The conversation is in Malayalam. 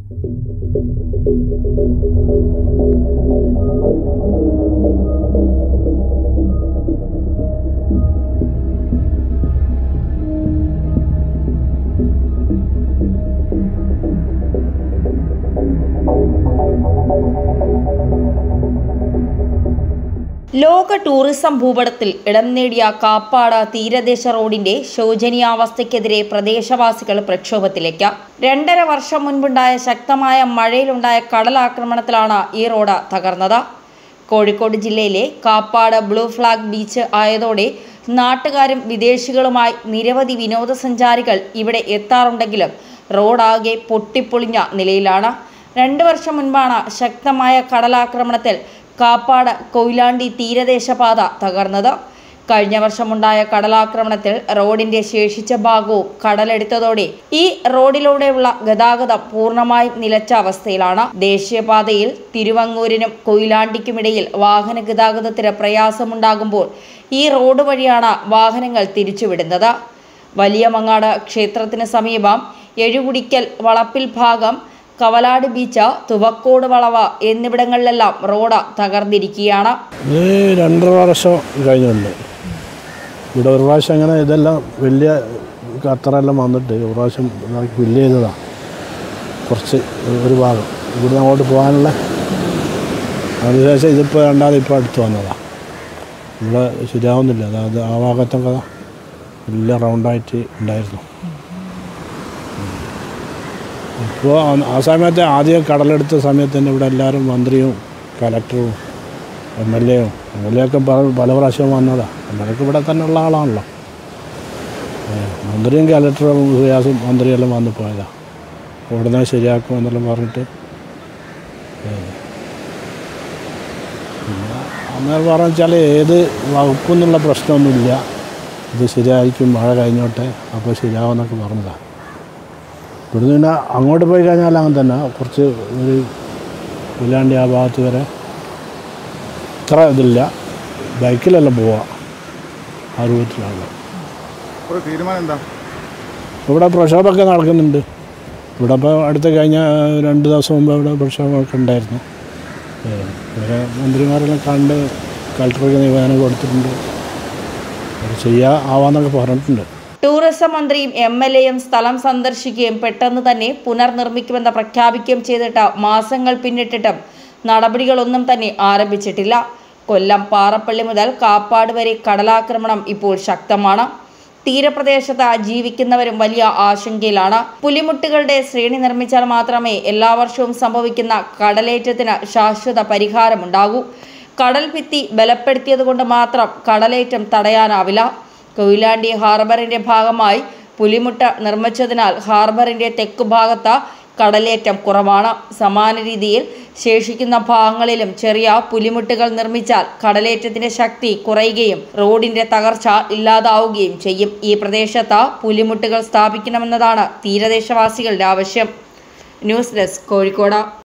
ലോക ടൂറിസം ഭൂപടത്തിൽ ഇടം നേടിയ കാപ്പാട് തീരദേശ റോഡിന്റെ ശോചനീയാവസ്ഥയ്ക്കെതിരെ പ്രദേശവാസികൾ പ്രക്ഷോഭത്തിലേക്ക് രണ്ടര വർഷം മുൻപുണ്ടായ ശക്തമായ മഴയിലുണ്ടായ കടലാക്രമണത്തിലാണ് ഈ റോഡ് തകർന്നത് കോഴിക്കോട് ജില്ലയിലെ കാപ്പാട് ബ്ലൂ ഫ്ലാഗ് ബീച്ച് ആയതോടെ നാട്ടുകാരും വിദേശികളുമായി നിരവധി വിനോദസഞ്ചാരികൾ ഇവിടെ എത്താറുണ്ടെങ്കിലും റോഡാകെ പൊട്ടിപ്പൊളിഞ്ഞ നിലയിലാണ് രണ്ട് വർഷം മുൻപാണ് ശക്തമായ കടലാക്രമണത്തിൽ കാപ്പാട് കൊയിലാണ്ടി തീരദേശ പാത തകർന്നത് കഴിഞ്ഞ വർഷമുണ്ടായ കടലാക്രമണത്തിൽ റോഡിന്റെ ശേഷിച്ച ഭാഗവും കടലെടുത്തതോടെ ഈ റോഡിലൂടെയുള്ള ഗതാഗതം പൂർണ്ണമായും നിലച്ച അവസ്ഥയിലാണ് ദേശീയപാതയിൽ തിരുവങ്ങൂരിനും കൊയിലാണ്ടിക്കുമിടയിൽ വാഹന ഗതാഗതത്തിന് പ്രയാസമുണ്ടാകുമ്പോൾ ഈ റോഡ് വഴിയാണ് വാഹനങ്ങൾ തിരിച്ചുവിടുന്നത് വലിയ മങ്ങാട് ക്ഷേത്രത്തിന് സമീപം എഴുകുടിക്കൽ വളപ്പിൽ ഭാഗം കവലാട് ബീച്ച് തുവക്കോട് വളവ് എന്നിവിടങ്ങളിലെല്ലാം റോഡ് തകർന്നിരിക്കുകയാണ് ഇത് രണ്ടര വർഷം കഴിഞ്ഞുണ്ട് ഇവിടെ ഒരു പ്രാവശ്യം അങ്ങനെ ഇതെല്ലാം വലിയ ഖത്തറെല്ലാം വന്നിട്ട് ഒരു പ്രാവശ്യം ഇതാക്കി ഫില്ല് ചെയ്തതാണ് കുറച്ച് ഒരു ഭാഗം ഇവിടുന്ന് അങ്ങോട്ട് പോകാനുള്ള അതിനുശേഷം ഇതിപ്പോൾ രണ്ടാമത് ഇപ്പോൾ അടുത്ത് വന്നതാണ് ഇവിടെ ശരിയാവുന്നില്ല അതായത് ആ ഭാഗത്തൊക്കെ വലിയ റൗണ്ടായിട്ട് ഉണ്ടായിരുന്നു ഇപ്പോൾ ആ സമയത്ത് ആദ്യം കടലെടുത്ത സമയത്ത് തന്നെ ഇവിടെ എല്ലാവരും മന്ത്രിയും കലക്ടറും എം എൽ എയും എം എൽ എ ഒക്കെ പല പല പ്രാവശ്യം വന്നതാണ് എം എൽ എക്ക് ഇവിടെ തന്നെ ഉള്ള ആളാണല്ലോ ഏ, മന്ത്രിയും കലക്ടറും റിയാസും മന്ത്രിയെല്ലാം വന്ന് പോയതാണ് ഉടനെ ശരിയാക്കും എന്നെല്ലാം പറഞ്ഞിട്ട് ഏ. പിന്നെ അന്നേരം പറഞ്ഞു വെച്ചാൽ ഏത് വകുപ്പെന്നുള്ള പ്രശ്നമൊന്നുമില്ല ഇത് ശരിയായിരിക്കും മഴ കഴിഞ്ഞോട്ടെ അപ്പോൾ ശരിയാവുമെന്നൊക്കെ പറഞ്ഞതാണ് ഇവിടുന്ന് പിന്നെ അങ്ങോട്ട് പോയി കഴിഞ്ഞാൽ അങ്ങനെ തന്നെ കുറച്ച് ഒരു കൊല്ലാണ്ടി ആ ഭാഗത്ത് വരെ ഇത്ര ഇതില്ല ബൈക്കിലെല്ലാം പോവാം ആ രൂപത്തിലാണ് ഒരു തീരുമാനം എന്താ ഇവിടെ പ്രക്ഷോഭമൊക്കെ നടക്കുന്നുണ്ട് ഇവിടെ ഇപ്പോൾ അടുത്ത് കഴിഞ്ഞ രണ്ട് ദിവസം മുമ്പ് ഇവിടെ പ്രക്ഷോഭമൊക്കെ ഉണ്ടായിരുന്നു ഏ, ഇവരെ മന്ത്രിമാരെല്ലാം കണ്ട് കളക്ടർക്ക് നിവേദനം കൊടുത്തിട്ടുണ്ട് അത് ചെയ്യാ ആവാന്നൊക്കെ പറഞ്ഞിട്ടുണ്ട് ടൂറിസം മന്ത്രിയും എം എൽ എയും സ്ഥലം സന്ദർശിക്കുകയും പെട്ടെന്ന് തന്നെ പുനർനിർമ്മിക്കുമെന്ന് പ്രഖ്യാപിക്കുകയും ചെയ്തിട്ട് മാസങ്ങൾ പിന്നിട്ടിട്ടും നടപടികളൊന്നും തന്നെ ആരംഭിച്ചിട്ടില്ല കൊല്ലം പാറപ്പള്ളി മുതൽ കാപ്പാട് വരെ കടലാക്രമണം ഇപ്പോൾ ശക്തമാണ് തീരപ്രദേശത്ത് ജീവിക്കുന്നവരും വലിയ ആശങ്കയിലാണ് പുലിമുട്ടുകളുടെ ശ്രേണി നിർമ്മിച്ചാൽ മാത്രമേ എല്ലാ വർഷവും സംഭവിക്കുന്ന കടലേറ്റത്തിന് ശാശ്വത പരിഹാരമുണ്ടാകൂ കടൽ ഭിത്തി ബലപ്പെടുത്തിയതുകൊണ്ട് മാത്രം കടലേറ്റം തടയാനാവില്ല കൊയിലാണ്ടി ഹാർബറിന്റെ ഭാഗമായി പുലിമുട്ട് നിർമ്മിച്ചതിനാൽ ഹാർബറിന്റെ തെക്കുഭാഗത്ത് കടലേറ്റം കുറവാണ് സമാന രീതിയിൽ ശേഷിക്കുന്ന ഭാഗങ്ങളിലും ചെറിയ പുലിമുട്ടുകൾ നിർമ്മിച്ചാൽ കടലേറ്റത്തിന്റെ ശക്തി കുറയുകയും റോഡിന്റെ തകർച്ച ഇല്ലാതാവുകയും ചെയ്യും ഈ പ്രദേശത്ത് പുലിമുട്ടുകൾ സ്ഥാപിക്കണമെന്നതാണ് തീരദേശവാസികളുടെ ആവശ്യം ന്യൂസ് ഡെസ്ക് കോഴിക്കോട്